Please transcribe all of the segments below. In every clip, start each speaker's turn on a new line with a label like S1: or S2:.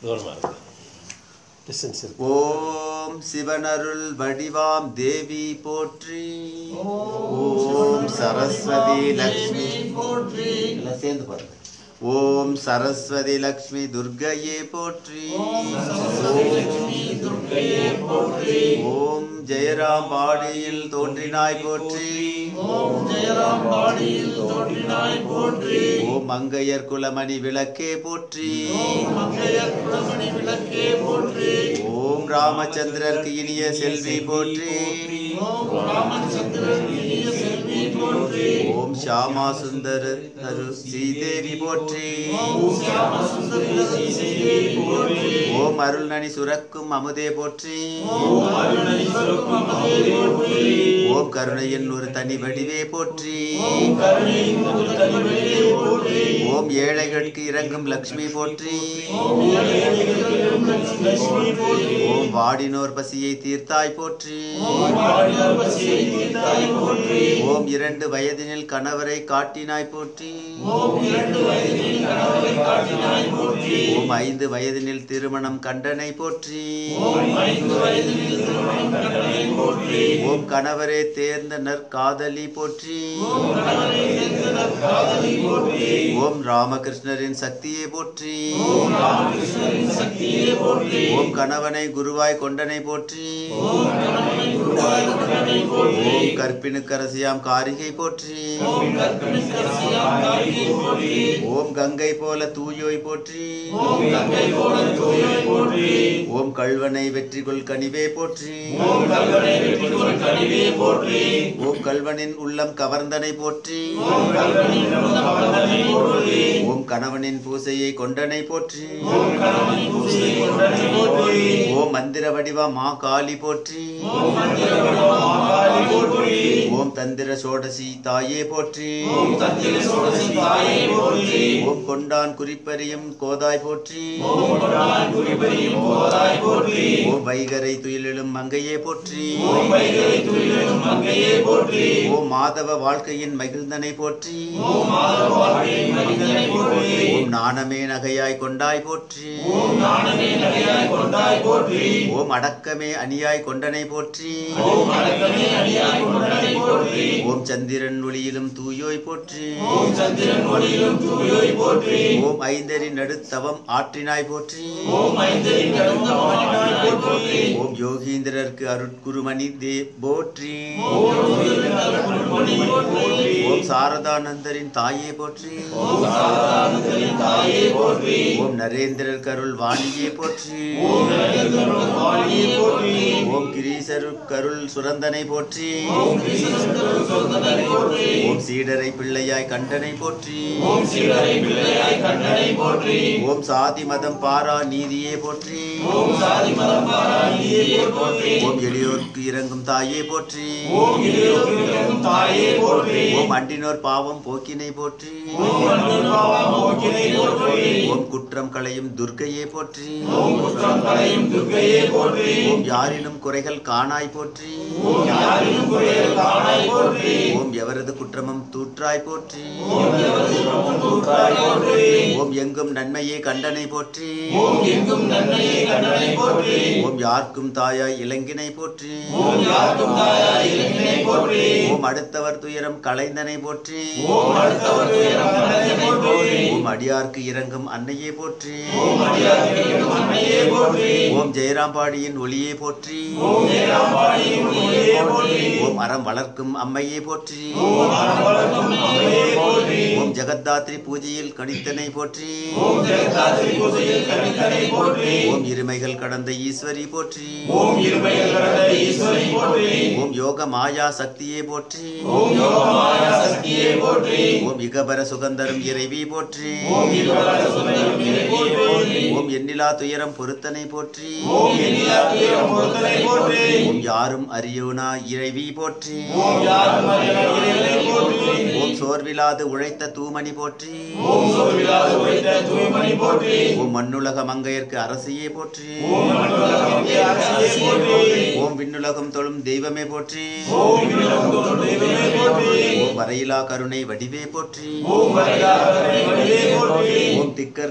S1: கவனமாக இருக்கு டிஸ்டன்ஸ் இருக்கு
S2: ஓம் சிவனருள் வடிவாம் தேவி போற்றி ஓம் சரஸ்வதி லக்ஷ்மி போற்றி எல்லாம் சேர்ந்து பாருங்க ஓம் சரஸ்வதி லக்ஷ்மி துர்க்கையே போற்றி ஓம் ஜெயராம் பாடியில் தோன்றினாய் போற்றி ஓம் மங்கையர் குலமணி விளக்கே போற்றி ஓம் ராமச்சந்திரருக்கு இனிய செல்வி போற்றி ஓம் ஷியாமா சுந்தர தரு ஸ்ரீதேவி போற்றி ஓம் அருள்நனி சுரக்கும் அமுதே போற்றி ஓம் கருணையின் ஒரு தனி வடிவே போற்றி ஓம் ஏழைகளுக்கு இறங்கும் லக்ஷ்மி போற்றி ஓம் வாடினோர் பசியை தீர்த்தாய் போற்றி ஓம் இரண்டு வயதினில் கணவரை காட்டினாய் போற்றி ஓம் ஐந்து வயதினில் திருமணம் கண்டனை போற்றி ஓம் கணவரே தேர்ந்த நற்காதலி போற்றி ஓம் ராமகிருஷ்ணரின் சக்தியை போற்றி ஓம் கணவனை குருவாய் கொண்டனை போற்றி ஓம் கற்பினுக்கரசியாம் காரிகை போற்றி ஓம் கங்கை போல தூயோய் போற்றி ஓம் கள்வனை வெற்றி கொள் கனிவே போற்றி ஓம் கள்வனின் உள்ளம் கவர்ந்தனை போற்றி ஓம் கணவனின் பூசையை கொண்டனை போற்றி ஓம் மந்திர வடிவ மா காளி போற்றி ஓம் தந்திர சோடசி தாயே போற்றி ஓம் கொண்டான் குறிப்பறியும் கோதாய் போற்றி ஓம் வைகரை துயிலும் மங்கையே போற்றி ஓம் மாதவ வாழ்க்கையின் மகிழ்ந்தனை போற்றி ஓம் நாணமே நகையாய் கொண்டாய் போற்றி ஓம் அடக்கமே அணியாய் கொண்டனை போற்றி ஓம் சந்திரன் ஒளியிலும் தூயோய் போற்றி ஓம் ஐந்தரின் நடுத்தவம் ஆற்றினாய் போற்றி ஓம் யோகீந்திரருக்கு அருட்குருமணி தே போற்றி ஓம் சாரதானந்தரின் தாயே போற்றி ஓம் நரேந்திரர் கருள் வாணியே போற்றி ஓம் கிரீசரு கருள் சுரந்தனை போற்றி ஓம் சீடரை பிள்ளையாய் கண்டனை போற்றி ஓம் சாதி மதம் பாரா நீதியே போற்றி ஓம் எளியோர்க்கு இறங்கும் தாயே போற்றி ஓம் அண்டினோர் பாவம் போக்கினை போற்றி ஓம் குற்றம் களையும் துர்க்கையே போற்றி ஓம் யாரிலும் குறைகள் காணாய் போற்றி ஓம் எவரது குற்றமும் தூற்றாய் போற்றி ஓம் எங்கும் நன்மையே கண்டனை போற்றி ஓம் யார்க்கும் தாயாய் இளங்கினை போற்றி ஓம் அடுத்தவர் துயரம் களைந்தனை போற்றி ஓம் அடியார்க்கு இறங்கும் அன்னையே போற்றி ஓம் ஜெயராம்பாடியின் ஒளியே போற்றி ஓம் அறம் வளர்க்கும் அம்மையே போற்றி ஓம் ஜெகத்தாத்ரி பூஜையில் கணித்தனை போற்றி ஓம் இருமைகள் கடந்த ஈஸ்வரி போற்றி ஓம் யோக மாயா சக்தியே போற்றி ஓம் இகபர சுகந்தரும் இறைவி போற்றி ஓம் எண்ணிலா துயரம் பொருத்தனை போற்றி ஓம் யாரும் அறியோனா இறைவி போற்றி ஓம் சோர்விலாது உழைத்த தூமணி போற்றி ஓம் மண்ணுலக மங்கையர்க்கு அரசியே போற்றி ஓம் விண்ணுலகம் தொழும் தெய்வமே போற்றி வரையிலா கருணை வடிவே போற்றி ஓம் திக்கற்க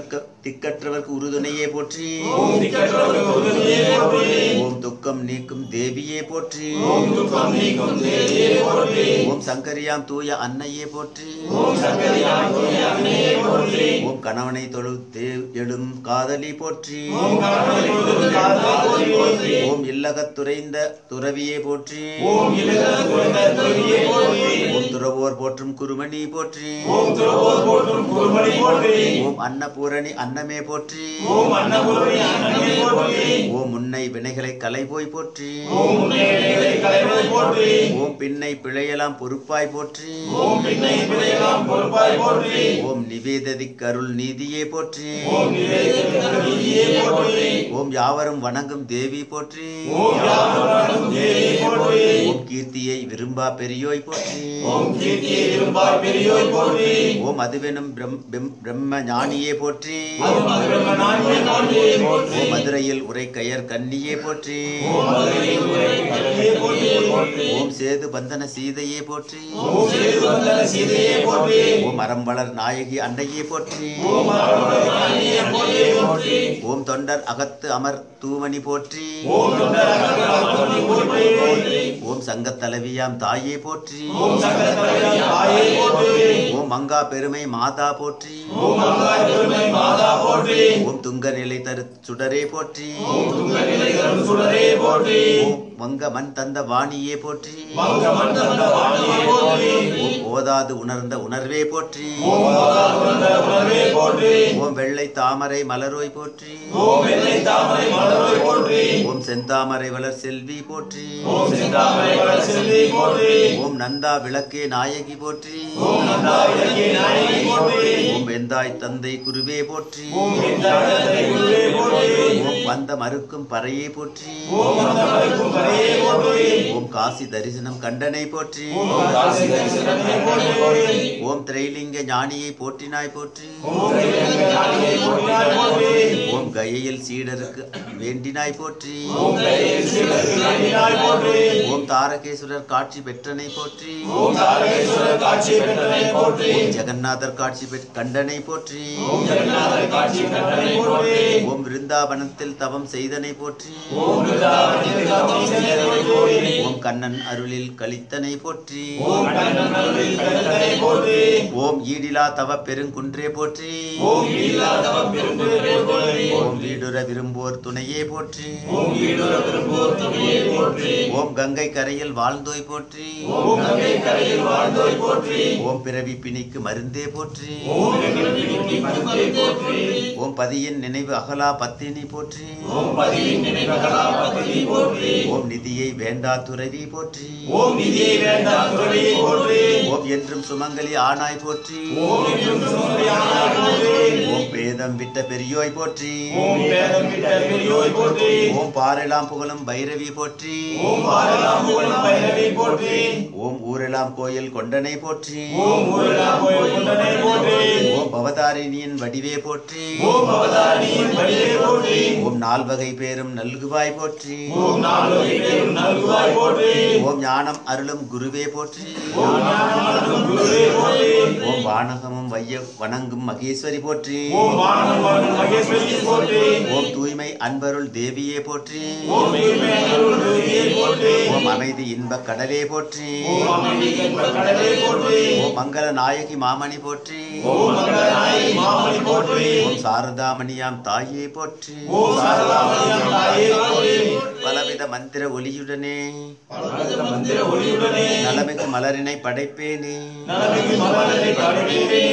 S2: திக்கற்றவர்க்கு உறுதுணையே போற்றி
S3: ஓம் திக்கற்றவர்க்கு உறுதுணையே போற்றி
S2: ஓம் துக்கம் நீக்கும் தேவியே போற்றி
S3: ஓம் துக்கம் நீக்கும் தேவியே போற்றி
S2: ஓம் சங்கரியாம் தூய அன்னையே போற்றி
S3: ஓம் சங்கரியாம் தூய அன்னையே போற்றி
S2: ஓம் கணவனை தொழு தேவ் எழும் காதலி போற்றி
S3: ஓம் கணவனை தொழுது காதலி போற்றி
S2: ஓம் இல்லகத்துறைந்த துறவியே போற்றி
S3: ஓம் இலகத் குறைந்த துறவியே போற்றி
S2: ஓம் துறவோர் போற்றும் குருமணி போற்றி
S3: ஓம் துறவோர் போற்றும் குருமணி போற்றி
S2: ஓம் அன்னபூரணி அன்னமே போற்றி
S3: ஓம் அன்னபூரணி அன்னமே போற்றி
S2: ஓம் முன்னை வினைகளை கலைபோய் போற்றி
S3: ஓம் முன்னேகளை கலைவாய் போற்றி
S2: ஓம் பின்னை பிழையலாம் பொறுப்பாய் போற்றி
S3: ஓம் பின்னை பிழையலாம் பொறுப்பாய் போற்றி
S2: ஓம் நிவேததி கருள் நீதியே போற்றி
S3: ஓம் நிவேதித்த நீதியே போற்றி
S2: ஓம் யாவரும் வணங்கும் தேவி போற்றி
S3: ஓம் யாவரும் தேவியே போற்றி
S2: ஓம் கீர்த்தியை விரும்பா பெரியோய் போற்றி
S3: ஓம் கீர்த்தியை விரும்பாய் பெரியோய் போற்றி
S2: ஓம் அதுவெனும் பிரம்- பிரம்- பிரம்ம ஞானியே போற்றி
S3: ஓம் மதுரமனாகிய நாட்டியே போற்றி
S2: ஓம் மதுரையில் உரை கயர் கன்னியே போற்றி
S3: ஓம் மதுரையில் உரை கல்வியே போற்றி
S2: ஓம் சேது பந்தன சீதையே போற்றி
S3: ஓம் சேது வந்தன சீதையே போற்றி
S2: ஓம் அறம்பளர் நாயகி அன்னையே போற்றி
S3: ஓம் அருணாயே போற்றி போற்றி
S2: ஓம் தொண்டர் அகத்து அமர் தூமணி போற்றி
S3: ஓம் தொண்டரகத்தோனி போற்றி போற்றி
S2: ஓம் சங்கத் தலைவியாம் தாயே போற்றி
S3: ஓம் சங்கரத்தலையாய் தாயே போற்றி
S2: ஓம் மங்கா பெருமை மாதா போற்றி
S3: ஓம் மங்காய் பெருமை மாதா போற்றி
S2: ஓம் துங்க நிலை தரு சுடரே போற்றி
S3: ஓம் துங்கநிலை தரும் சுடரே போற்றி
S2: ஓம் வங்க மண் தந்த வாணியே போற்றி
S3: மங்க மண்டல வாணியே போற்றி
S2: ஓம் ஓதாது உணர்ந்த உணர்வே போற்றி
S3: ஓம் மாதா உணர்ந்த உணர்வே போற்றி
S2: ஓம் வெள்ளை தாமரை மலரோய் போற்றி
S3: ஓம் வெள்ளை தாமரை மலரோய் போற்றி
S2: ஓம் செந்தாமரை வளர் செல்வி போற்றி
S3: ஓம் செந்தாமரை வளர் செல்வி போற்றி
S2: ஓம் நந்தா விளக்கே நாயகி போற்றி
S3: ஓம் நந்தா விளக்கிய நாயகி போற்றி
S2: ஓம் வெந்தாய் தந்தை குருவே போற்றி
S3: ஓம் வெந்தாயத்தை குருவே போற்றி
S2: ஓம் வந்த மறுக்கும் பறையே போற்றி
S3: ஓம் வந்தவரைக்கும் கரையே போற்றி
S2: ஓம் காசி தரிசனம் கண்டனை போற்றி
S3: ஓம் காசி தரிசனத்தை போற்றி
S2: ஓம் திரைலிங்க ஞானியை போற்றினாய் போற்றி
S3: ஓம் தெய்வங்க ஞானியை போற்றினாய் போற்றி
S2: ஓம் கயையில் சீடருக்கு வேண்டினாய் போற்றி
S3: ஓம் கையில் சீடருக்கு வேண்டினாய் போற்றி
S2: ஓம் தாரகேஸ்வரர் காட்சி பெற்றனை போற்றி
S3: ஓம் தாரகேஸ்வரர் காட்சி பெற்றனை போற்றி
S2: ஓம் ஜெகநாதர் காட்சி பெற் கண்டனை போற்றி
S3: ஓம் ஜெகநாதர் காட்சி பெற்றனை போற்றி
S2: ஓம் விருந்தாவனத்தில் தவம் செய்தனை போற்றி
S3: ஓம் விருந்தாவனத்தில் தவம் செய்தனை போற்றி
S2: ஓம் கண்ணன் அருளில் கலித்தனை போற்றி
S3: ஓம் கண்ணன் அருளில் கருத்தனை போற்றி
S2: ஓம் ஈடிலா தவ பெருங்குன்றே போற்றி
S3: ஓம் ஈலா தவம் பெருங்குன்றே போற்றி
S2: ஓம் வீடுற விரும்போர் துணையே போற்றி
S3: ஓம் வீடுற விரும்போர் துணையே போற்றி
S2: ஓம் கங்கை கரையில் வாழ்ந்தோய் போற்றி
S3: ஓம் கங்கை கரையில் வாழ்ந்தோய் போற்றி
S2: ஓம் பிறவி பிணிக்கு மருந்தே போற்றி
S3: ஓம் வெங்கட்பிணிக்கு மருந்தே போற்றி
S2: ஓம் பதியின் நினைவு அகலா பத்தினி போற்றி
S3: ஓம் பதியின் நினைவகலா பத்தினி போற்றி
S2: ஓம் நிதியை வேண்டா துறவி போற்றி
S3: ஓம் நிதியை வேண்டாம் துறவியை போற்றி
S2: ஓம் என்றும் சுமங்கலி ஆனாய் போற்றி
S3: ஓம் என்றும் சுமந்தியானாய் போற்றி
S2: ஓம் பேதம் விட்ட பெரியோய் போற்றி
S3: ஓம் வேதம் விட்ட பெரியோய் போற்றி
S2: ஓம் பாரெல்லாம் புகழும் பைரவி போற்றி
S3: ஓம் பாரலாம் புகழும் பைரவி போற்றி
S2: ஓம் ஊரெல்லாம் கோயில் கொண்டனை போற்றி
S3: ஓம் ஊரெல்லாம் கோயில் கொண்டனை போற்றி
S2: ஓம் பவதாரிணியின் வடிவே போற்றி
S3: ஓம் அவதாரியின் வடிவே போற்றி
S2: ஓம் நால்வகை பேரும் நல்குவாய் போற்றி
S3: ஓம் நாலொரு பேரும் நல்குவாய் போற்றி
S2: ஓம் ஞானம் அருளும் குருவே போற்றி
S3: ஓம் ஞானமருளும் குருவே போற்றி
S2: ஓம் வானகமும் வைய வணங்கும் மகேஸ்வரி போற்றி
S3: ஓம் வானம் வாழும் மகேஸ்வரி போற்றி
S2: ஓம் தூய்மை அன்பருள் தேவியே போற்றி
S3: ஓம் தூய்மை அருள் தேவியே போற்றி
S2: ஓம் அமைதி இன்பக் கடலே போற்றி
S3: ஓம் அமைதி என்ப கடலே போற்றி
S2: ஓம் மங்கள நாயகி மாமணி போற்றி
S3: ஓம் மங்களநாயகி மாமணி போற்றி
S2: ஓம் சாரதாமணியாம் தாயே போற்றி
S3: ஓம் சாரதாமணியம் தாயே போற்றி
S2: பலவித மந்திர ஒலியுடனே
S3: பலவித மந்திர ஒளியுடனே
S2: நலமிகு மலரினை படைப்பேனே
S3: நலமிகு மலரை படைப்பேனே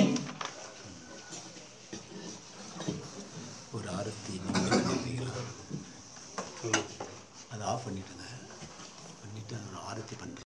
S1: ஒரு ஆரத்தி நீங்க பண்ணிட்டீங்களா? அதை ஆஃப் பண்ணிட்டுங்க பண்ணிட்டு ஒரு ஆரத்தி பண்ணுறேன்